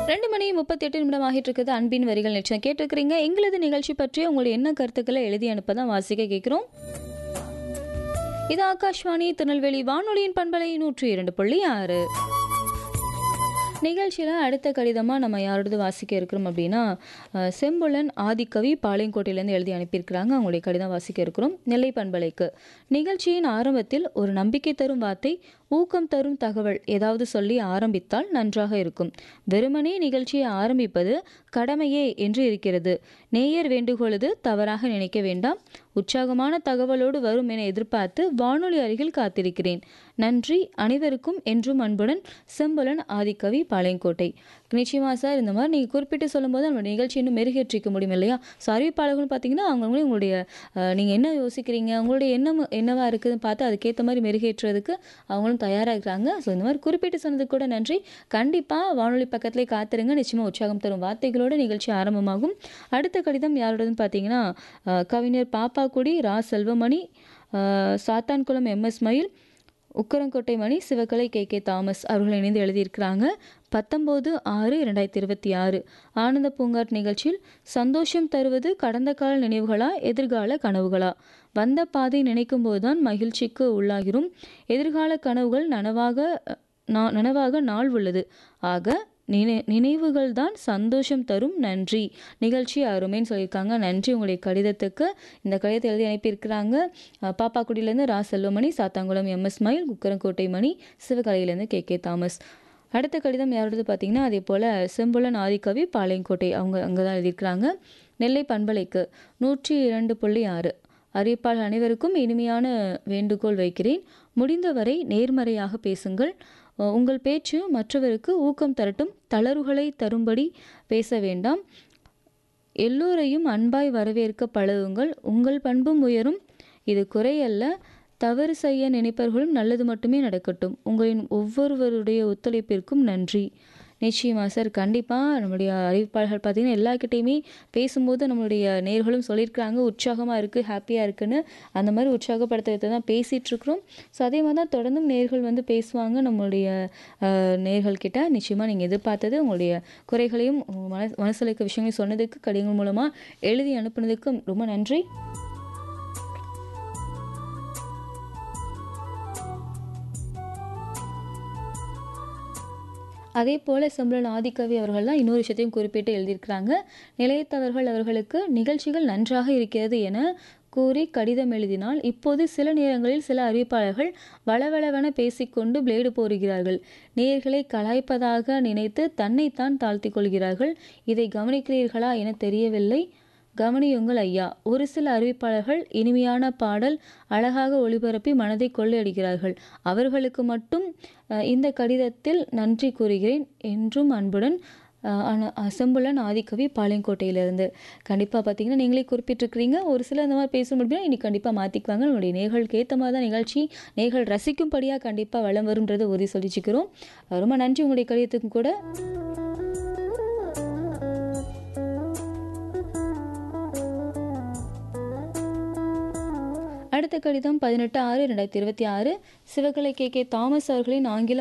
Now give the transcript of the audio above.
ரெண்டு மணி முப்பத்தி எட்டு நிமிடம் ஆகிட்டு இருக்குது அன்பின் வரிகள் நிச்சயம் கேட்டிருக்கிறீங்க எங்களது நிகழ்ச்சி பற்றி உங்களுடைய என்ன கருத்துக்களை எழுதி அனுப்ப தான் வாசிக்க கேட்குறோம் இது ஆகாஷ்வாணி திருநெல்வேலி வானொலியின் பண்பலை நூற்றி இரண்டு புள்ளி ஆறு நிகழ்ச்சியில் அடுத்த கடிதமாக நம்ம யாரோடது வாசிக்க இருக்கிறோம் அப்படின்னா அஹ், செம்புலன் ஆதிக்கவி பாளையங்கோட்டையிலேருந்து எழுதி அனுப்பியிருக்கிறாங்க அவங்களுடைய கடிதம் வாசிக்க இருக்கிறோம் நெல்லை பண்பலைக்கு நிகழ்ச்சியின் ஆரம்பத்தில் ஒரு நம்பிக்கை தரும் வார்த்தை ஊக்கம் தரும் தகவல் ஏதாவது சொல்லி ஆரம்பித்தால் நன்றாக இருக்கும் வெறுமனே நிகழ்ச்சியை ஆரம்பிப்பது கடமையே என்று இருக்கிறது நேயர் வேண்டுகோளது தவறாக நினைக்க வேண்டாம் உற்சாகமான தகவலோடு வரும் என எதிர்பார்த்து வானொலி அருகில் காத்திருக்கிறேன் நன்றி அனைவருக்கும் என்றும் அன்புடன் செம்பலன் ஆதிக்கவி பாளையங்கோட்டை நிச்சயமா சார் இந்த மாதிரி நீங்கள் குறிப்பிட்டு சொல்லும்போது நம்ம நிகழ்ச்சி இன்னும் மெருகேற்றிக்க முடியும் இல்லையா ஸோ அறிவிப்பாளர்கள் பார்த்தீங்கன்னா அவங்களும் உங்களுடைய நீங்கள் என்ன யோசிக்கிறீங்க உங்களுடைய எண்ணம் என்னவா இருக்குதுன்னு பார்த்து அதுக்கேற்ற மாதிரி மெருகேற்றுறதுக்கு அவங்களும் தயாராக இருக்கிறாங்க ஸோ இந்த மாதிரி குறிப்பிட்டு சொன்னதுக்கு கூட நன்றி கண்டிப்பாக வானொலி பக்கத்திலே காத்துருங்க நிச்சயமாக உற்சாகம் தரும் வார்த்தைகளோடு நிகழ்ச்சி ஆரம்பமாகும் அடுத்த கடிதம் யாரோடதுன்னு பார்த்தீங்கன்னா அஹ், கவிஞர் பாப்பாக்குடி ரா செல்வமணி அஹ், Sathankulam M S Mayil Ukkarangottai Mani Sivakalai K K Thomas அவர்கள் இணைந்து எழுதியிருக்கிறாங்க பத்தொம்போது ஆறு இரண்டாயிரத்தி இருபத்தி ஆறு ஆனந்த பூங்காட் நிகழ்ச்சியில் சந்தோஷம் தருவது கடந்த கால நினைவுகளா எதிர்கால கனவுகளா வந்த பாதை நினைக்கும் போதுதான் மகிழ்ச்சிக்கு உள்ளாகிறோம் எதிர்கால கனவுகள் நனவாக நா- நனவாக நாள் உள்ளது ஆக நினை நினைவுகள் தான் சந்தோஷம் தரும் நன்றி நிகழ்ச்சி அருமைன்னு சொல்லியிருக்காங்க நன்றி உங்களுடைய கடிதத்துக்கு இந்த கடிதத்தை எழுதி அனுப்பியிருக்கிறாங்க அஹ், பாப்பாக்குடியிலேருந்து ரா செல்வமணி சாத்தாங்குளம் எம்எஸ் மயில் குக்கரங்கோட்டை மணி சிவகலையிலேருந்து கே கே தாமஸ் அடுத்த கடிதம் யாரோடது பார்த்தீங்கன்னா அதே போல் செம்புலன் ஆதிக்கவி பாளையங்கோட்டை அவங்க அங்கே தான் எழுதியிருக்கிறாங்க நெல்லை பண்பலைக்கு நூற்றி இரண்டு புள்ளி ஆறு அறிவிப்பாளர் அனைவருக்கும் இனிமையான வேண்டுகோள் வைக்கிறேன் முடிந்தவரை நேர்மறையாக பேசுங்கள் அஹ் உங்கள் பேச்சு மற்றவருக்கு ஊக்கம் தரட்டும் தளர்வுகளை தரும்படி பேச வேண்டாம் எல்லோரையும் அன்பாய் வரவேற்க பழகுங்கள் உங்கள் பண்பும் உயரும் இது குறையல்ல தவறு செய்ய நினைப்பவர்களும் நல்லது மட்டுமே நடக்கட்டும் உங்களின் ஒவ்வொருவருடைய ஒத்துழைப்பிற்கும் நன்றி நிச்சயமா சார் கண்டிப்பாக நம்மளுடைய அறிவிப்பாளர்கள் பார்த்தீங்கன்னா எல்லாருக்கிட்டையுமே பேசும்போது நம்மளுடைய நேர்களும் சொல்லியிருக்காங்க உற்சாகமாக இருக்குது ஹாப்பியாக இருக்குன்னு அந்த மாதிரி உற்சாகப்படுத்துறதை தான் பேசிகிட்டு இருக்கிறோம் ஸோ அதே மாதிரி தான் தொடர்ந்தும் நேர்கள் வந்து பேசுவாங்க நம்மளுடைய அஹ், நேர்கள் கிட்ட நிச்சயமாக நீங்கள் எதிர்பார்த்தது உங்களுடைய குறைகளையும் உங்க மனசு மனசில் இருக்க விஷயங்களையும் சொன்னதுக்கு கடிதங்கள் மூலமாக எழுதி அனுப்புனதுக்கு ரொம்ப நன்றி அதே போல செம்பலன் ஆதிக்கவி அவர்கள் தான் இன்னொரு விஷயத்தையும் குறிப்பிட்டு எழுதியிருக்கிறாங்க நிலையத்தவர்கள் அவர்களுக்கு நிகழ்ச்சிகள் நன்றாக இருக்கிறது என கூறி கடிதம் எழுதினால் இப்போது சில நேரங்களில் சில அறிவிப்பாளர்கள் வளவளவென பேசிக்கொண்டு பிளேடு போடுகிறார்கள் நேர்களை கலாய்ப்பதாக நினைத்து தன்னைத்தான் தாழ்த்திக் கொள்கிறார்கள் இதை கவனிக்கிறீர்களா என தெரியவில்லை கவனியுங்கள் ஐயா ஒரு சில அறிவிப்பாளர்கள் இனிமையான பாடல் அழகாக ஒளிபரப்பி மனதை கொள்ளையடிக்கிறார்கள் அவர்களுக்கு மட்டும் அஹ், இந்த கடிதத்தில் நன்றி கூறுகிறேன் என்றும் அன்புடன் அஹ், அன- செம்புலன் ஆதிக்கவி பாளையங்கோட்டையிலிருந்து கண்டிப்பாக பார்த்தீங்கன்னா நீங்களே குறிப்பிட்டிருக்கிறீங்க ஒரு சில இந்த மாதிரி பேச முடியும்னா இனி கண்டிப்பாக மாற்றிக்குவாங்க நம்மளுடைய நேர்களுக்கு ஏற்ற மாதிரி தான் நிகழ்ச்சி நேர்கள் ரசிக்கும்படியாக கண்டிப்பாக வளம் வரும்ன்றதை உறுதி சொல்லிச்சுக்கிறோம் அஹ், ரொம்ப நன்றி உங்களுடைய கடிதத்துக்கும் கூட அடுத்த கடிதம் பதினெட்டு ஆறு ரெண்டாயிரத்தி இருபத்தி ஆறு சிவகலை கே கே தாமஸ் அவர்களின் ஆங்கிலம்